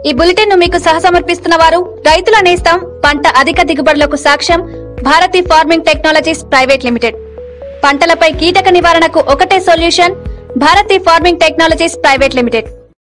ఈ బులెటిన్ ను మీకు సహసమర్పిస్తున్న వారు రైతుల నేస్తం పంట అధిక దిగుబడులకు సాక్ష్యం Bharati farming technologies private limited పంటలపై కీటక నివారణకు ఒకటే solution Bharati farming technologies private limited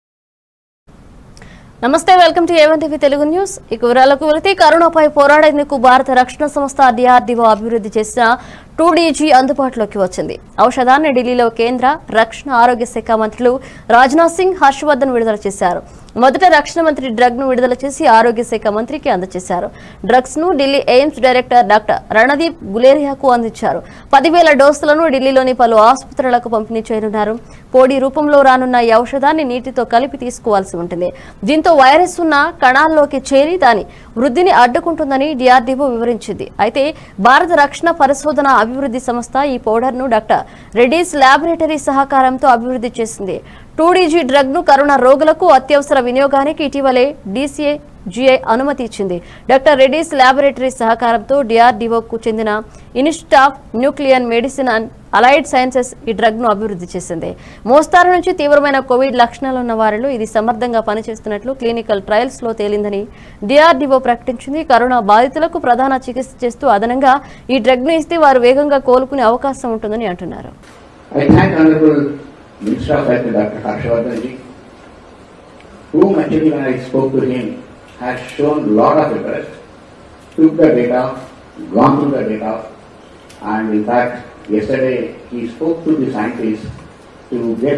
నమస్తే welcome to A one TV Telugu news ఈ వివరాలకు వెళితే కరోనాపై పోరాడేందుకు భారత రక్షణ సంస్థ డిఆర్డీఓ అభివృద్ధి చేసిన టూ డీజీ అందుబాటులోకి వచ్చింది ఔషధాన్ని ఢిల్లీలో కేంద్ర రక్షణ ఆరోగ్య శాఖ మంత్రులు రాజ్నాథ్ సింగ్ హర్షవర్ధన్ విడుదల చేశారు మొదట రక్షణ మంత్రి డ్రగ్ ను విడుదల చేసి ఆరోగ్య శాఖ మంత్రికి అందజేశారు డ్రగ్స్ ను Delhi AIIMS director doctor Randeep గులేరియాకు అందించారు పదివేల డోసులను ఢిల్లీలోని పలు ఆసుపత్రులకు పంపిణీ చేయనున్నారు పొడి రూపంలో రానున్న ఈ ఔషధాన్ని నీటితో కలిపి తీసుకోవాల్సి ఉంటుంది దీంతో వైరస్ ఉన్న కణాల్లోకి చేరి దాని వృద్ధిని అడ్డుకుంటుందని డిఆర్డీఓ వివరించింది అయితే భారత రక్షణ పరిశోధన అభివృద్ధి సంస్థ ఈ పౌడర్ ను డాక్టర్ రెడ్డీస్ ల్యాబొరేటరీ సహకారంతో అభివృద్ధి చేసింది టూ డీజీ డ్రగ్ ను కరోనా రోగులకు అత్యవసర వినియోగానికి ఇటీవలే డీసీఏ జిఐ అనుమతి ఇచ్చింది డాక్టర్ రెడ్డీస్ ల్యాబొరేటరీ సహకారంతో డిఆర్డీఓకు చెందిన institute of nuclear medicine and allied sciences ఈ డ్రగ్ ను అభివృద్ధి చేసింది మోస్తారు నుంచి తీవ్రమైన కోవిడ్ లక్షణాలు ఉన్న వారిలో ఇది సమర్థంగా పనిచేస్తున్నట్లు క్లినికల్ ట్రయల్స్ లో తేలిందని డిఆర్డీఓ ప్రకటించింది కరోనా బాధితులకు ప్రధాన చికిత్స చేస్తూ అదనంగా ఈ డ్రగ్ ను ఇస్తే వారు వేగంగా కోలుకునే అవకాశం ఉంటుందని అంటున్నారు I thank Honorable Minister of Health, Dr. Harshvardhan ji, whom actually when I spoke to him has shown lot of interest, took the data, gone through the data, and in fact, yesterday he spoke to the scientists to get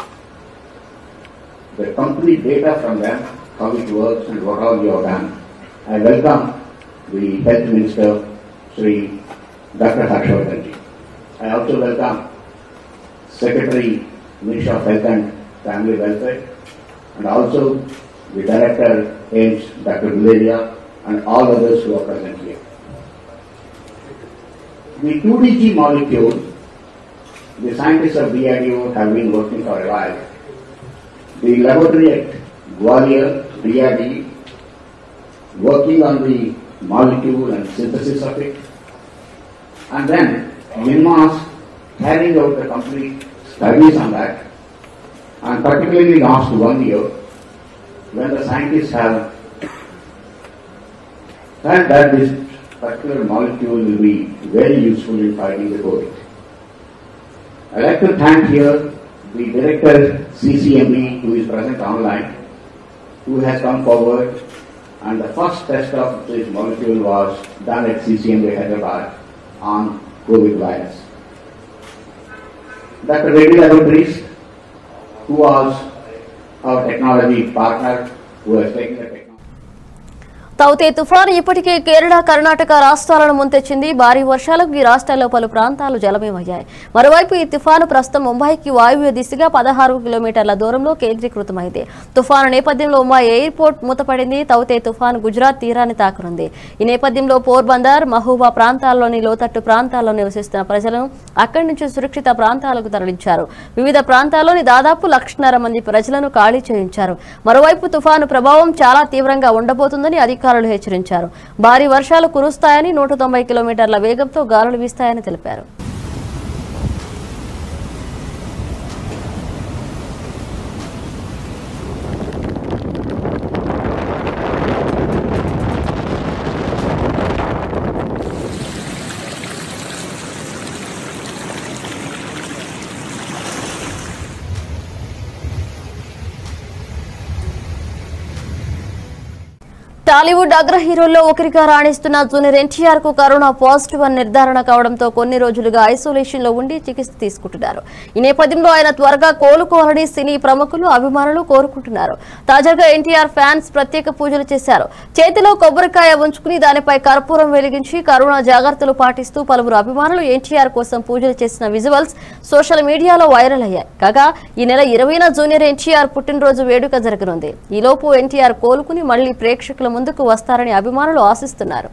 the complete data from them, how it works and what all you have done. I welcome the Health Minister, Sri Dr. Harshvardhan ji. I also welcome Secretary, Ministry of Health and Family Welfare, and also the Director, AIMS, Dr. Guleria, and all others who are present here. The 2DG molecule, the scientists of DRDO have been working for a while. The laboratory at Gwalior, DRD, working on the molecule and synthesis of it, and then MINMAS carrying out the complete studies on that, and particularly last one year, when the scientists have felt that this particular molecule will be very useful in fighting the COVID. I'd like to thank here the director CCMB who is present online, who has come forward, and the first test of this molecule was done at CCMB Hyderabad on COVID virus. Dr. Reddy Laboratories, who was our technology partner, who has taken the technology. తౌతే తుఫాను ఇప్పటికే కేరళ కర్ణాటక రాష్ట్రాలను ముంచెచ్చింది భారీ వర్షాలకు ఈ రాష్ట్రాల్లో పలు ప్రాంతాలు జలమయమయ్యాయి మరోవైపు ఈ తుఫాను ప్రస్తుతం ముంబైకి వాయువ్య దిశగా పదహారు కిలోమీటర్ల దూరంలో కేంద్రీకృతమైంది తుఫాను నేపథ్యంలో ముంబై ఎయిర్పోర్ట్ మూతపడింది తౌతే తుఫాను గుజరాత్ తీరాన్ని తాకనుంది ఈ నేపథ్యంలో పోర్బందర్ మహూబా ప్రాంతాల్లోని లోతట్టు ప్రాంతాల్లో నివసిస్తున్న ప్రజలను అక్కడి నుంచి సురక్షిత ప్రాంతాలకు తరలించారు వివిధ ప్రాంతాల్లోని దాదాపు లక్షన్నర మంది ప్రజలను ఖాళీ చేయించారు మరోవైపు తుఫాను ప్రభావం చాలా తీవ్రంగా ఉండబోతుందని అధికారులు హెచ్చరించారు భారీ వర్షాలు కురుస్తాయని నూట తొంభై కిలోమీటర్ల వేగంతో గాలులు వీస్తాయని తెలిపారు టాలీవుడ్ అగ్ర హీరోల్లో ఒకరిగా రాణిస్తున్న జూనియర్ ఎన్టీఆర్ కు కరోనా పాజిటివ్ అని నిర్ధారణ కావడంతో కొన్ని రోజులుగా ఐసోలేషన్ లో ఉండి చికిత్స తీసుకుంటున్నారు ఈ నేపథ్యంలో ఆయన త్వరగా కోలుకోవాలని సినీ ప్రముఖులు అభిమానులు కోరుకుంటున్నారు తాజాగా ఎన్టీఆర్ ఫ్యాన్స్ ప్రత్యేక పూజలు చేశారు చేతిలో కొబ్బరికాయ ఉంచుకుని దానిపై కర్పూరం వెలిగించి కరోనా జాగ్రత్తలు పాటిస్తూ పలువురు అభిమానులు ఎన్టీఆర్ కోసం పూజలు చేసిన విజువల్స్ సోషల్ మీడియాలో వైరల్ అయ్యాయి కాగా ఈ నెల ఇరవైన జూనియర్ ఎన్టీఆర్ పుట్టినరోజు వేడుక జరగనుంది ఈలోపు ఎన్టీఆర్ కోలుకుని మళ్లీ ప్రేక్షకుల ముందుకు వస్తారని అభిమానులు ఆశిస్తున్నారు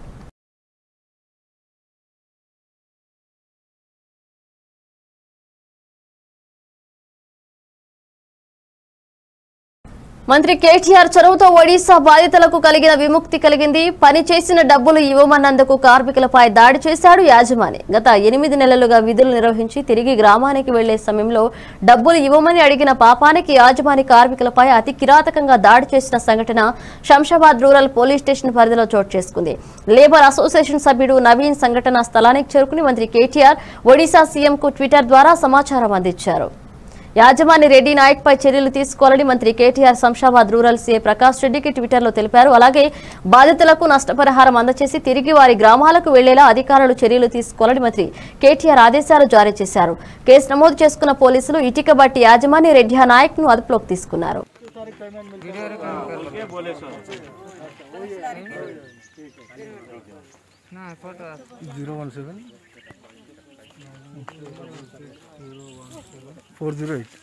మంత్రి కేటీఆర్ చొరవతో ఒడిశా బాధితులకు కలిగిన విముక్తి కలిగింది పని చేసిన డబ్బులు ఇవ్వమన్నందుకు కార్మికులపై దాడి చేశాడు యాజమాని గత ఎనిమిది నెలలుగా విధులు నిర్వహించి తిరిగి గ్రామానికి వెళ్లే సమయంలో డబ్బులు ఇవ్వమని అడిగిన పాపానికి యాజమాని కార్మికులపై అతి కిరాతకంగా దాడి చేసిన సంఘటన శంషాబాద్ రూరల్ పోలీస్ స్టేషన్ పరిధిలో చోటు చేసుకుంది లేబర్ అసోసియేషన్ సభ్యుడు నవీన్ సంఘటన స్థలానికి చేరుకుని మంత్రి కేటీఆర్ ఒడిశా సీఎంకు ట్విట్టర్ ద్వారా సమాచారం అందించారు యాజమాని రెడ్డి నాయక్ పై చర్యలు తీసుకోవాలని మంత్రి కేటీఆర్ శంషాబాద్ రూరల్ సీఏ ప్రకాష్ రెడ్డికి ట్విట్టర్లో తెలిపారు అలాగే బాధితులకు నష్టపరిహారం అందజేసి తిరిగి వారి గ్రామాలకు వెళ్లేలా అధికారులు చర్యలు తీసుకోవాలని మంత్రి కేటీఆర్ ఆదేశాలు జారీ చేశారు కేసు నమోదు చేసుకున్న పోలీసులు ఇటుక బట్టి యాజమాని రెడ్డి నాయక్ ను అదుపులోకి తీసుకున్నారు zero one seven four zero eight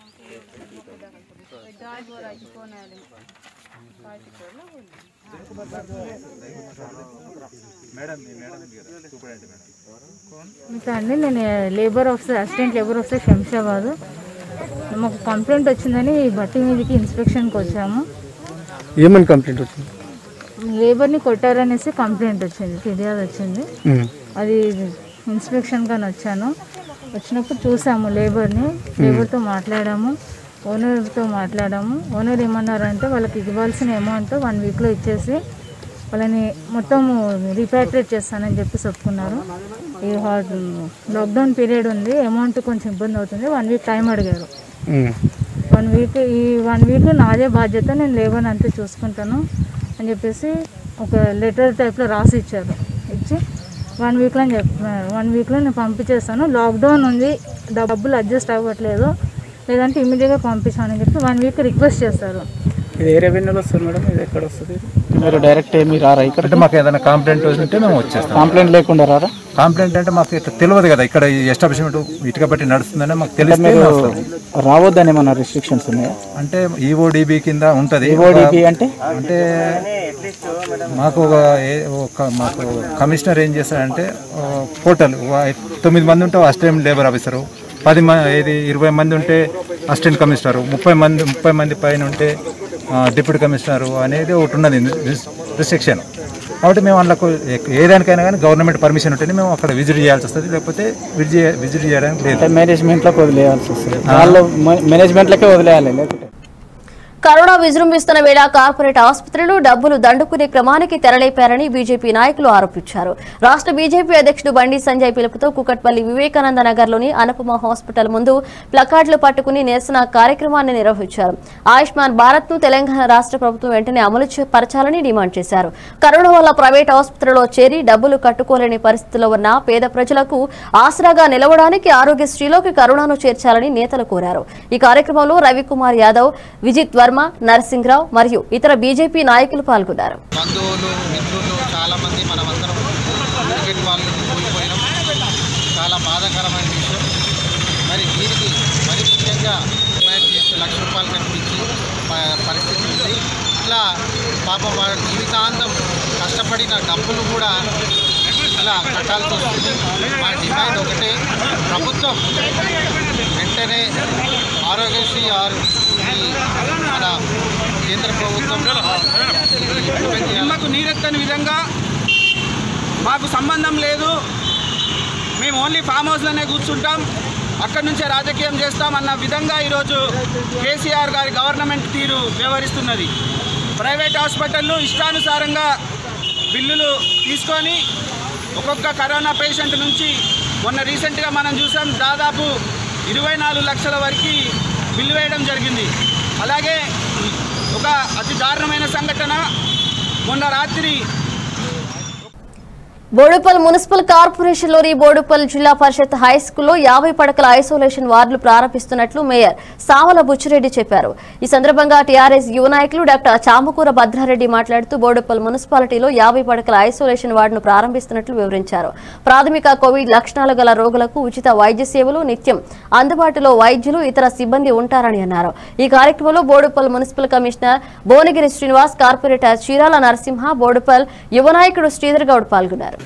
మీకు అండి నేను labour officer assistant labour officer Shamshabad మాకు కంప్లైంట్ వచ్చిందని బట్టి మీదకి ఇన్స్పెక్షన్కి వచ్చాము ఏమని కంప్లైంట్ వచ్చింది లేబర్ని కొట్టారనేసి కంప్లైంట్ వచ్చింది ఫిర్యాదు వచ్చింది అది ఇన్స్పెక్షన్ కానీ వచ్చాను వచ్చినప్పుడు చూసాము లేబర్ని లేబర్తో మాట్లాడాము ఓనర్తో మాట్లాడాము ఓనర్ ఏమన్నారంటే వాళ్ళకి ఇవ్వాల్సిన అమౌంట్ వన్ వీక్లో ఇచ్చేసి వాళ్ళని మొత్తం రీపాట్రేట్ చేస్తానని చెప్పి చెప్పుకున్నారు ఈ హాట్ లాక్డౌన్ పీరియడ్ ఉంది అమౌంట్ కొంచెం ఇబ్బంది అవుతుంది వన్ వీక్ టైం అడిగారు వన్ వీక్ ఈ వన్ వీక్ నాదే బాధ్యత నేను లేబర్ అంతా చూసుకుంటాను అని చెప్పేసి ఒక లెటర్ టైప్లో రాసి ఇచ్చారు ఇచ్చి వన్ వీక్లో అని చెప్పారు వన్ వీక్లో నేను పంపించేస్తాను లాక్డౌన్ ఉంది డబ్బులు అడ్జస్ట్ అవ్వట్లేదు లేదంటే ఇమీడియట్గా పంపించానని చెప్పి వన్ వీక్ రిక్వెస్ట్ చేస్తారు ఇది ఏ రెవెన్యూలో వస్తుంది మేడం ఇది ఎక్కడ వస్తుంది మీరు డైరెక్ట్ ఏమి రారా ఇక్కడ అంటే మాకు ఏదైనా కంప్లైంట్ ఉంటే మేము వచ్చేస్తాం కంప్లైంట్ లేకుండా రారా కంప్లైంట్ అంటే మాకు ఇట్లా తెలియదు కదా ఇక్కడ ఈ ఎస్టాబ్లిష్మెంట్ ఇటుక బట్టి నడుస్తుందని మాకు తెలిస్తే మీరు మేము వస్తాం. రావద్దని ఏమన్నా రిస్ట్రిక్షన్స్ ఉన్నాయా అంటే ఈఓడిబి కింద ఉంటది ఈఓడిపి అంటే అంటే మాకు ఒక ఏ- ఒక మాకు కమిషనర్ ఏం చేస్తాడంటే పోర్టల్ తొమ్మిది మంది ఉంటే అసిస్టెంట్ లేబర్ ఆఫీసరు పది మంది ఏది ఇరవై మంది ఉంటే అసిస్టెంట్ కమిషనరు ముప్పై మంది ముప్పై మంది పైన ఉంటే ఆ, డిప్యూటీ కమిషనరు అనేది ఒకటి ఉన్నది రిస్ట్రిక్షన్ కాబట్టి మేము అందులో ఏదానికైనా కానీ గవర్నమెంట్ పర్మిషన్ ఉంటేనే మేము అక్కడ విజిట్ చేయాల్సి వస్తుంది లేకపోతే విజిట్ విజిట్ చేయడానికి లేదు మేనేజ్మెంట్లోకి వదిలేయాల్సి వస్తుంది వాళ్ళు మేనేజ్మెంట్లకే వదిలేయాలి లేకుంటే కరోనా విజృంభిస్తున్న వేళ కార్పొరేట్ ఆసుపత్రులు డబ్బులు దండుకునే క్రమానికి తెరలేపారని బీజేపీ నాయకులు ఆరోపించారు రాష్ట్ర బీజేపీ అధ్యక్షుడు బండి సంజయ్ పిలుపుతో కుకట్పల్లి వివేకానంద నగర్లోని అనుపమ హాస్పిటల్ ముందు ప్లకార్డులు పట్టుకుని నిరసన కార్యక్రమాన్ని నిర్వహించారు ఆయుష్మాన్ భారత్ ను తెలంగాణ రాష్ట్ర ప్రభుత్వం వెంటనే అమలు చే- పరచాలని డిమాండ్ చేశారు కరోనా వల్ల ప్రైవేట్ ఆసుపత్రిలో చేరి డబ్బులు కట్టుకోలేని పరిస్థితిలో ఉన్న పేద ప్రజలకు ఆసరాగా నిలవడానికి ఆరోగ్యశ్రీలోకి కరోనాను చేర్చాలని నేతలు కోరారు ఈ కార్యక్రమంలో రవికుమార్ యాదవ్ విజిత్ వర్మ నరసింహరావు మరియు ఇతర బీజేపీ నాయకులు పాల్గొన్నారు బంధువులు మిత్రులు చాలామంది మనమందరం క్రికెట్ వాళ్ళు కోల్పోయినాం చాలా బాధాకరమైన విషయం మరి దీనికి మరి ముఖ్యంగా డిమాండ్ చేసి లక్ష రూపాయలు కనిపించి ప- పరిస్థితి ఉంది ఇట్లా పాపం వాళ్ళ జీవితాంతం కష్టపడిన డబ్బులు కూడా ఇలా కట్టాల్సి వస్తుంది మా డిమాండ్ ఒకటే ప్రభుత్వం వెంటనే ఆరోగ్యశ్రీ ఆరు ఈ మన కేంద్ర ప్రభుత్వం ఇది implement చేయాలి. నిమ్మకు నీరెత్తని విధంగా మాకు సంబంధం లేదు మేము ఓన్లీ ఫామ్ హౌస్లోనే కూర్చుంటాం అక్కడి నుంచే రాజకీయం చేస్తాం అన్న విధంగా ఈరోజు కేసీఆర్ గారి గవర్నమెంట్ తీరు వ్యవహరిస్తున్నది ప్రైవేట్ హాస్పిటళ్ళు ఇష్టానుసారంగా బిల్లులు తీసుకొని ఒక్కొక్క కరోనా పేషెంట్ నుంచి మొన్న రీసెంట్గా మనం చూసాం దాదాపు ఇరవై నాలుగు లక్షల వరకు బిల్లు వేయడం జరిగింది అలాగే ఒక అతి దారుణమైన సంఘటన మొన్న రాత్రి బోడుపల్ మున్సిపల్ కార్పొరేషన్లోని బోడుపల్ జిల్లా పరిషత్ హై స్కూల్లో యాభై పడకల ఐసోలేషన్ వార్డులు ప్రారంభిస్తున్నట్లు మేయర్ సావల బుచ్చిరెడ్డి చెప్పారు ఈ సందర్భంగా టీఆర్ఎస్ యువ నాయకులు డాక్టర్ చామకూర భద్రారెడ్డి మాట్లాడుతూ బోడుపల్ మున్సిపాలిటీలో యాభై పడకల ఐసోలేషన్ వార్డును ప్రారంభిస్తున్నట్లు వివరించారు ప్రాథమిక కోవిడ్ లక్షణాలు గల రోగులకు ఉచిత వైద్య సేవలు నిత్యం అందుబాటులో వైద్యులు ఇతర సిబ్బంది ఉంటారని అన్నారు ఈ కార్యక్రమంలో Boduppal municipal commissioner Bhuvanagiri Srinivas corporator Cheerala Narasimha Boduppal యువ నాయకుడు శ్రీధర్ గౌడ్ పాల్గొన్నారు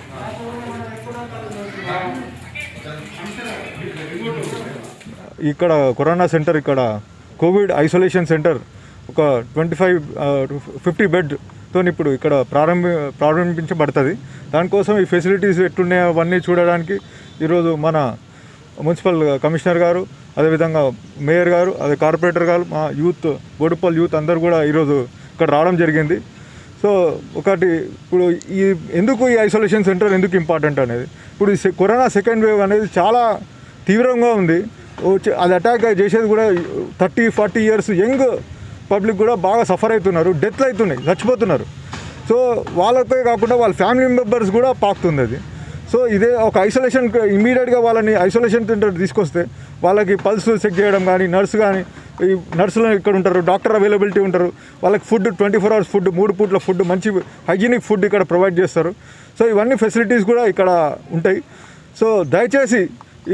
ఇక్కడ కరోనా సెంటర్ ఇక్కడ కోవిడ్ ఐసోలేషన్ సెంటర్ ఒక ట్వంటీ ఫైవ్ ఫిఫ్టీ బెడ్తో ఇప్పుడు ఇక్కడ ప్రారంభ ప్రారంభించబడుతుంది దానికోసం ఈ ఫెసిలిటీస్ ఎట్లున్నాయో అవన్నీ చూడడానికి ఈరోజు మన మున్సిపల్ కమిషనర్ గారు అదేవిధంగా మేయర్ గారు అదే కార్పొరేటర్ గారు మా యూత్ బోడుపల్ యూత్ అందరూ కూడా ఈరోజు ఇక్కడ రావడం జరిగింది సో ఒకటి ఇప్పుడు ఈ ఎందుకు ఈ ఐసోలేషన్ సెంటర్ ఎందుకు ఇంపార్టెంట్ అనేది ఇప్పుడు ఈ సె- కరోనా సెకండ్ వేవ్ అనేది చాలా తీవ్రంగా ఉంది వచ్చే- అది అటాక్ చేసేది కూడా thirty forty years young public కూడా బాగా సఫర్ అవుతున్నారు డెత్లు అవుతున్నాయి చచ్చిపోతున్నారు సో వాళ్ళకే కాకుండా వాళ్ళ ఫ్యామిలీ మెంబర్స్ కూడా పాకుతుంది అది సో ఇదే ఒక ఐసోలేషన్ ఇమీడియట్గా వాళ్ళని ఐసోలేషన్ సెంటర్ తీసుకొస్తే వాళ్ళకి పల్స్ చెక్ చేయడం కానీ నర్స్ కానీ ఈ నర్సులు ఇక్కడ ఉంటారు డాక్టర్ అవైలబిలిటీ ఉంటారు వాళ్ళకి food twenty four hours food మూడు పూట్ల ఫుడ్ మంచి హైజీనిక్ ఫుడ్ ఇక్కడ ప్రొవైడ్ చేస్తారు సో ఇవన్నీ ఫెసిలిటీస్ కూడా ఇక్కడ ఉంటాయి సో దయచేసి ఈ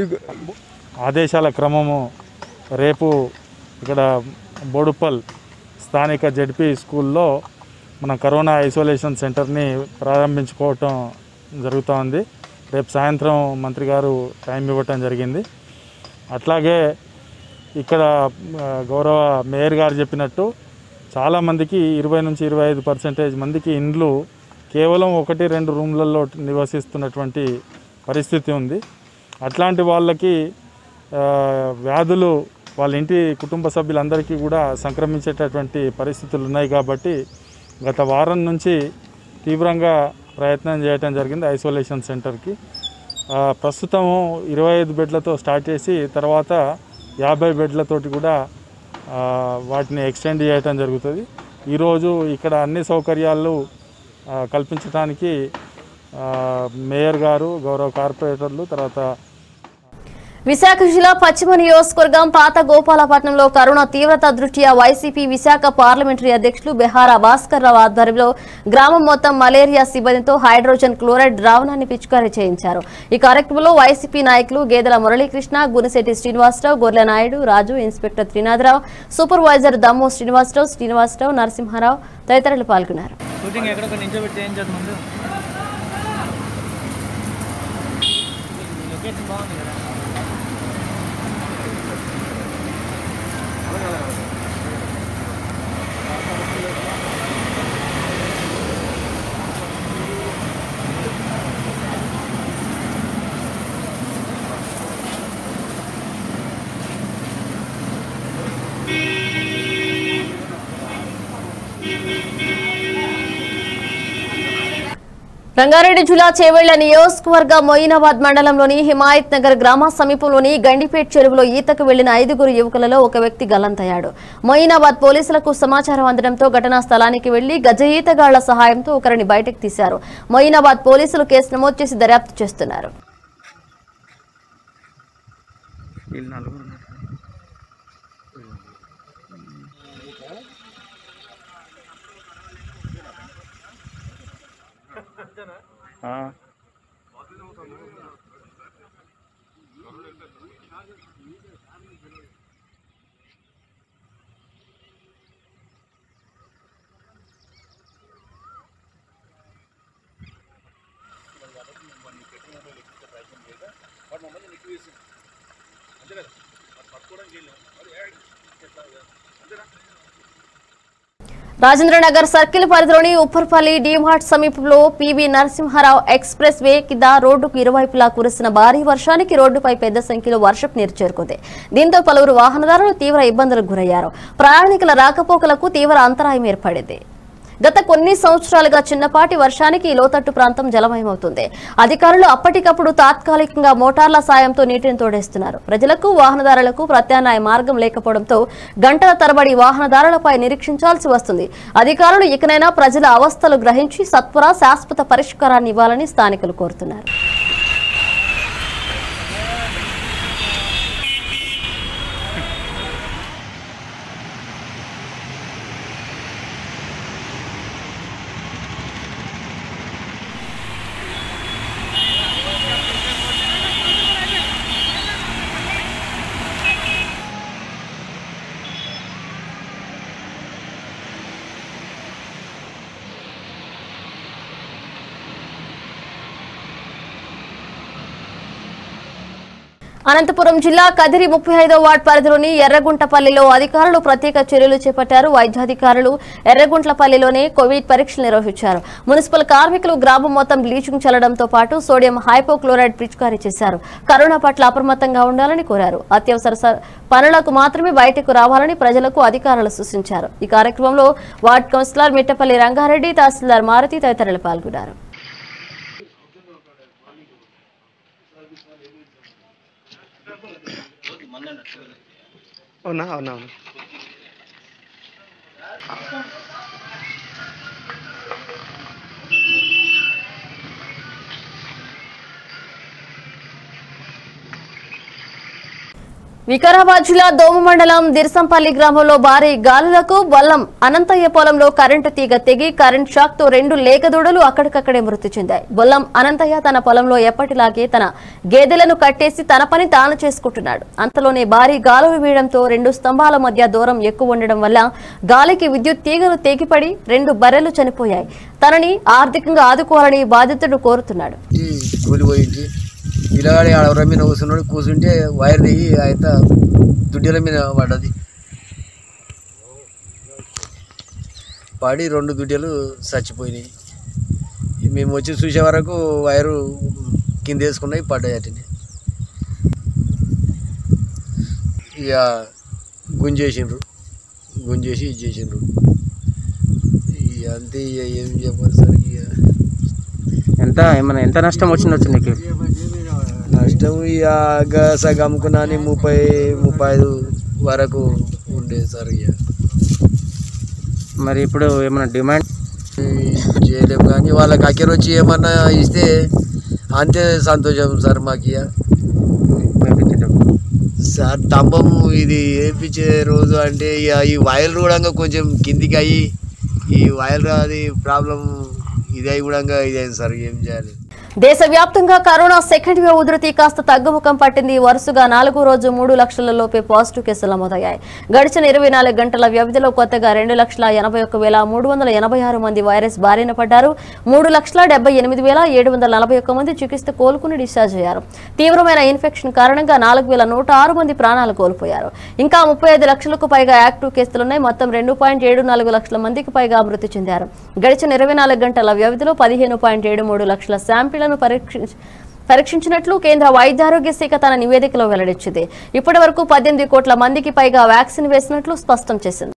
ఆదేశాల క్రమము రేపు ఇక్కడ బోడుప్పల్ స్థానిక జడ్పీ స్కూల్లో మన కరోనా ఐసోలేషన్ సెంటర్ని ప్రారంభించుకోవటం జరుగుతోంది రేపు సాయంత్రం మంత్రి గారు టైం ఇవ్వటం జరిగింది అట్లాగే ఇక్కడ ఆ, గౌరవ మేయర్ గారు చెప్పినట్టు చాలామందికి ఇరవై నుంచి ఇరవై ఐదు పర్సెంటేజ్ మందికి ఇండ్లు కేవలం ఒకటి రెండు రూమ్లలో నివసిస్తున్నటువంటి పరిస్థితి ఉంది అట్లాంటి వాళ్ళకి ఆ, వ్యాధులు వాళ్ళ ఇంటి కుటుంబ సభ్యులందరికీ కూడా సంక్రమించేటటువంటి పరిస్థితులు ఉన్నాయి కాబట్టి గత వారం నుంచి తీవ్రంగా ప్రయత్నం చేయటం జరిగింది ఐసోలేషన్ సెంటర్కి ఆ, ప్రస్తుతము ఇరవై ఐదు బెడ్లతో స్టార్ట్ చేసి తర్వాత యాభై బెడ్లతోటి కూడా ఆ, వాటిని ఎక్స్టెండ్ చేయటం జరుగుతుంది ఈరోజు ఇక్కడ అన్ని సౌకర్యాలు ఆ, కల్పించడానికి ఆ, మేయర్ గారు గౌరవ కార్పొరేటర్లు తర్వాత విశాఖ జిల్లా పశ్చిమ నియోజకవర్గం పాత గోపాలపట్నంలో కరోనా తీవ్రత దృష్ట్యా వైసీపీ విశాఖ పార్లమెంటరీ అధ్యక్షులు బెహారా భాస్కర్ రావు ఆధ్వర్యంలో గ్రామం మొత్తం మలేరియా సిబ్బందితో హైడ్రోజన్ క్లోరైడ్ ద్రావణాన్ని పిచికారీ చేయించారు ఈ కార్యక్రమంలో వైసీపీ నాయకులు గేదెల మురళీకృష్ణ గునిశెట్టి శ్రీనివాసరావు గొర్రె నాయుడు రాజు ఇన్స్పెక్టర్ త్రినాథరావు సూపర్వైజర్ దమ్ము శ్రీనివాసరావు శ్రీనివాసరావు నరసింహారావు తదితరులు పాల్గొన్నారు షూటింగ్ ఎక్కడ నించోబెట్టి ఏం చేద్దాం ముందు లొకేషన్ బాగుంది కదా రంగారెడ్డి జిల్లా చేవెళ్ల నియోజకవర్గ మొయినాబాద్ మండలంలోని హిమాయత్ నగర్ గ్రామ సమీపంలోని గండిపేట్ చెరువులో ఈతకు వెళ్లిన ఐదుగురు యువకులలో ఒక వ్యక్తి గల్లంతయ్యాడు మొయినాబాద్ పోలీసులకు సమాచారం అందడంతో ఘటనా స్థలానికి వెళ్లి గజ ఈతగాళ్ల సహాయంతో ఒకరిని బయటకు తీశారు మొయినాబాద్ పోలీసులు కేసు నమోదు చేసి దర్యాప్తు చేస్తున్నారు వీళ్ళు నలుగురు ఉన్నారు. ఆ. రాజేంద్రనగర్ సర్కిల్ పరిధిలోని ఉప్పర్పల్లి డీమార్ట్ సమీపంలో పివి నరసింహారావు ఎక్స్ప్రెస్ వే కింద రోడ్డుకు ఇరువైపులా కురిసిన భారీ వర్షానికి రోడ్డుపై పెద్ద సంఖ్యలో వర్షపు నీరు చేరుకుంది దీంతో పలువురు వాహనదారులు తీవ్ర ఇబ్బందులకు గురయ్యారు ప్రయాణికుల రాకపోకలకు తీవ్ర అంతరాయం ఏర్పడింది గత కొన్ని సంవత్సరాలుగా చిన్నపాటి వర్షానికి ఈ లోతట్టు ప్రాంతం జలమయమవుతుంది అధికారులు అప్పటికప్పుడు తాత్కాలికంగా మోటార్ల సాయంతో నీటిని తోడేస్తున్నారు ప్రజలకు వాహనదారులకు ప్రత్యామ్నాయ మార్గం లేకపోవడంతో గంటల తరబడి వాహనదారులపై నిరీక్షించాల్సి వస్తుంది అధికారులు ఇకనైనా ప్రజల అవస్థలు గ్రహించి సత్వర శాశ్వత పరిష్కారాన్ని ఇవ్వాలని స్థానికులు కోరుతున్నారు అనంతపురం జిల్లా కదిరి ముప్పై ఐదో వార్డ్ పరిధిలోని ఎర్రగుంటపల్లిలో అధికారులు ప్రత్యేక చర్యలు చేపట్టారు వైద్యాధికారులు ఎర్రగుంట్లపల్లిలోనే కోవిడ్ పరీక్షలు నిర్వహించారు మున్సిపల్ కార్మికులు గ్రామం మొత్తం బ్లీచింగ్ చల్లడంతో పాటు సోడియం హైపోక్లోరైడ్ పిచికారీ చేశారు కరోనా పట్ల అప్రమత్తంగా ఉండాలని కోరారు అత్యవసర స- పనులకు మాత్రమే బయటకు రావాలని ప్రజలకు అధికారులు సూచించారు ఈ కార్యక్రమంలో వార్డ్ కౌన్సిలర్ మిట్టపల్లి రంగారెడ్డి తహసీల్దార్ మారుతి తదితరులు పాల్గొన్నారు అవునా అవునా అవునా వికారాబాద్ జిల్లా దోమ మండలం దిర్సంపల్లి గ్రామంలో భారీ గాలులకు బల్లం అనంతయ్య పొలంలో కరెంటు తీగ తెగి కరెంట్ షాక్ తో రెండు లేకదూడలు అక్కడికక్కడే మృతి చెందాయి బొల్లం అనంతయ్య తన పొలంలో ఎప్పటిలాగే తన గేదెలను కట్టేసి తన పని తాను చేసుకుంటున్నాడు అంతలోనే భారీ గాలులు వీయడంతో రెండు స్తంభాల మధ్య దూరం ఎక్కువ ఉండడం వల్ల గాలికి విద్యుత్ తీగలు తెగిపడి రెండు బర్రెలు చనిపోయాయి తనని ఆర్థికంగా ఆదుకోవాలని బాధితుడు కోరుతున్నాడు కూలిపోయింది పిల్లగాడి ఆడవర మీద కూర్చున్నాడు కూర్చుంటే వైర్ దిగి ఆయన దుడ్డెల మీద పడ్డది పడి రెండు దుడ్డెలు చచ్చిపోయినాయి మేము వచ్చి చూసే వరకు వైరు కింద వేసుకున్నాయి పడ్డాయి అటుని ఇక గుంజేసిండ్రు గుంజేసి ఇది చేసిండ్రు ఇక అంతే ఇక ఏం చెప్పాలి సార్ ఇక ఎంత ఏమైనా ఎంత నష్టం వచ్చిండొచ్చు నీకు నష్టం ఇక గ- సగం అమ్ముకున్నాని ముప్పై ముప్పై ఐదు వరకు ఉండే సార్ ఇక మరి ఇప్పుడు ఏమైనా డిమాండ్ చేయలేము కానీ వాళ్ళకి అక్కర వచ్చి ఏమన్నా ఇస్తే అంతే సంతోషం సార్ మాకు ఇక సార్ స్తంభం ఇది వేయించే రోజు అంటే ఇక ఈ వైర్ కూడా కొంచెం కిందికి అయ్యి ఈ వైర్ అది ప్రాబ్లం ఇది అయి కూడా ఇదైంది సార్ ఏం చేయాలి దేశవ్యాప్తంగా కరోనా సెకండ్ వేవ్ ఉధృతి కాస్త తగ్గుముఖం పట్టింది వరుసగా నాలుగో రోజు మూడు లక్షల లోపే పాజిటివ్ కేసులు నమోదయ్యాయి గడిచిన ఇరవై నాలుగు గంటల వ్యవధిలో కొత్తగా రెండు లక్షల ఎనభై ఒక్క వేల మూడు వందల ఎనభై ఆరు మంది వైరస్ బారిన పడ్డారు మూడు లక్షల డెబ్బై ఎనిమిది వేల ఏడు వందల నలభై ఒక్క మంది చికిత్స కోలుకుని డిశ్చార్జ్ అయ్యారు తీవ్రమైన ఇన్ఫెక్షన్ కారణంగా నాలుగు వేల నూట ఆరు మంది ప్రాణాలు కోల్పోయారు ఇంకా ముప్పై ఐదు లక్షలకు పైగా యాక్టివ్ కేసులున్నాయి మొత్తం రెండు పాయింట్ ఏడు నాలుగు లక్షల మందికి పైగా మృతి చెందారు గడిచిన ఇరవై నాలుగు గంటల వ్యవధిలో పదిహేను పాయింట్ ఏడు మూడు లక్షల శాంపిళ్లను పరీక్షించి పరీక్షించినట్లు కేంద్ర వైద్యారోగ్య శాఖ తన నివేదికలో వెల్లడించింది ఇప్పటి వరకు పద్దెనిమిది కోట్ల మందికి పైగా వ్యాక్సిన్ వేసినట్లు స్పష్టం చేసింది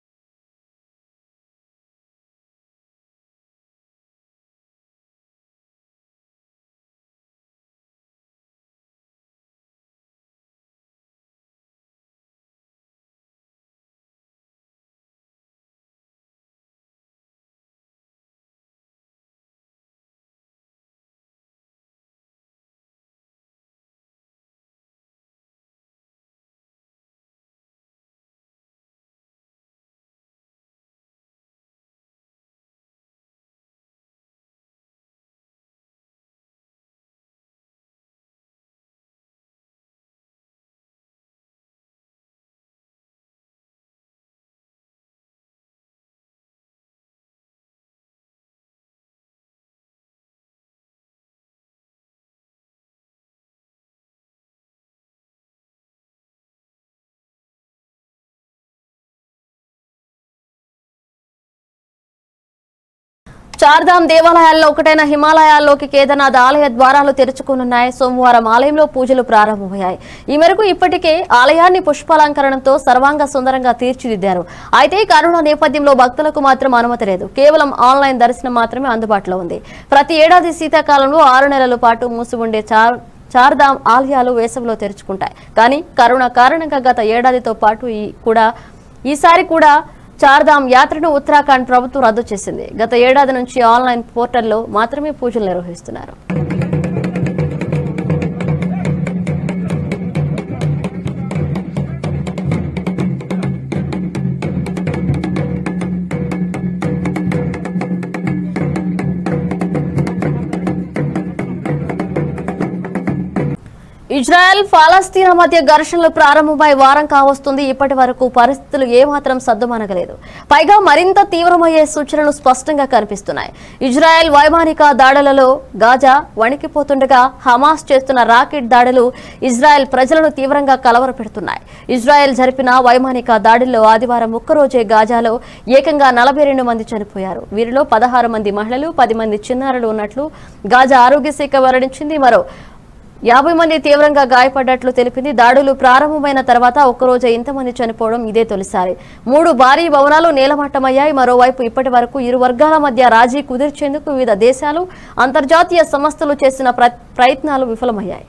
చార్ధామ్ దేవాలయాల్లో ఒకటైన హిమాలయాల్లోకి కేదార్నాథ్ ఆలయ ద్వారాలు తెరుచుకునున్నాయి సోమవారం ఆలయంలో పూజలు ప్రారంభమయ్యాయి ఈ మేరకు ఇప్పటికే ఆలయాన్ని పుష్పాలంకరణతో సర్వాంగ సుందరంగా తీర్చిదిద్దారు అయితే కరోనా నేపథ్యంలో భక్తులకు మాత్రం అనుమతి లేదు కేవలం ఆన్లైన్ దర్శనం మాత్రమే అందుబాటులో ఉంది ప్రతి ఏడాది శీతాకాలంలో ఆరు నెలల పాటు మూసి ఉండే చార్ చార్ధామ్ ఆలయాలు వేసవిలో తెరుచుకుంటాయి కానీ కరోనా కారణంగా గత ఏడాదితో పాటు ఈ కూడా ఈసారి కూడా చార్ధామ్ యాత్రను ఉత్తరాఖండ్ ప్రభుత్వం రద్దు చేసింది గత ఏడాది నుంచి ఆన్లైన్ పోర్టల్లో మాత్రమే పూజలు నిర్వహిస్తున్నారు ఇజ్రాయెల్ ఫలస్తీనా మధ్య ఘర్షణలు ప్రారంభమై వారం కావస్తుంది ఇప్పటి వరకు పరిస్థితులు ఏమాత్రం సద్దుమనగలేదు పైగా మరింత తీవ్రమయ్యే సూచనలు స్పష్టంగా కనిపిస్తున్నాయి ఇజ్రాయెల్ వైమానిక దాడులలో గాజా వణికిపోతుండగా హమాస్ చేస్తున్న రాకెట్ దాడులు ఇజ్రాయెల్ ప్రజలను తీవ్రంగా కలవరపెడుతున్నాయి ఇజ్రాయెల్ జరిపిన వైమానిక దాడుల్లో ఆదివారం ఒక్కరోజే గాజాలో ఏకంగా నలభై రెండు మంది చనిపోయారు వీరిలో పదహారు మంది మహిళలు పది మంది చిన్నారులు ఉన్నట్లు గాజా ఆరోగ్య శాఖ వెల్లడించింది మరో యాభై మంది తీవ్రంగా గాయపడ్డట్లు తెలిపింది దాడులు ప్రారంభమైన తర్వాత ఒక్కరోజే ఇంతమంది చనిపోవడం ఇదే తొలిసారి మూడు భారీ భవనాలు నేలమట్టమయ్యాయి మరోవైపు ఇప్పటి వరకు ఇరు వర్గాల మధ్య రాజీ కుదిర్చేందుకు వివిధ దేశాలు అంతర్జాతీయ సంస్థలు చేసిన ప్ర- ప్రయత్నాలు విఫలమయ్యాయి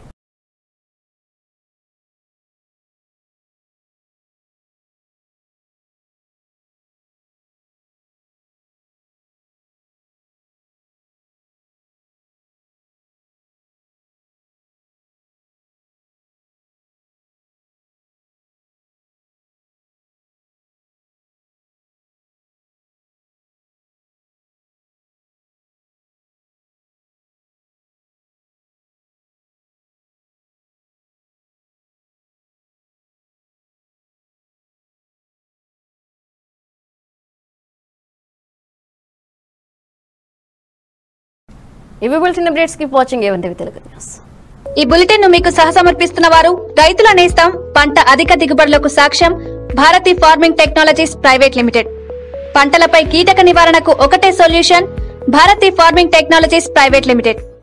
ఇవి bulletin updates keep watching A one TV Telugu news ఈ బులెటిన్ ను మీకు సహసమర్పిస్తున్న వారు రైతుల నేస్తం పంట అధిక దిగుబడులకు సాక్ష్యం Bharati farming technologies private limited పంటలపై కీటక నివారణకు ఒకటే solution Bharati farming technologies private limited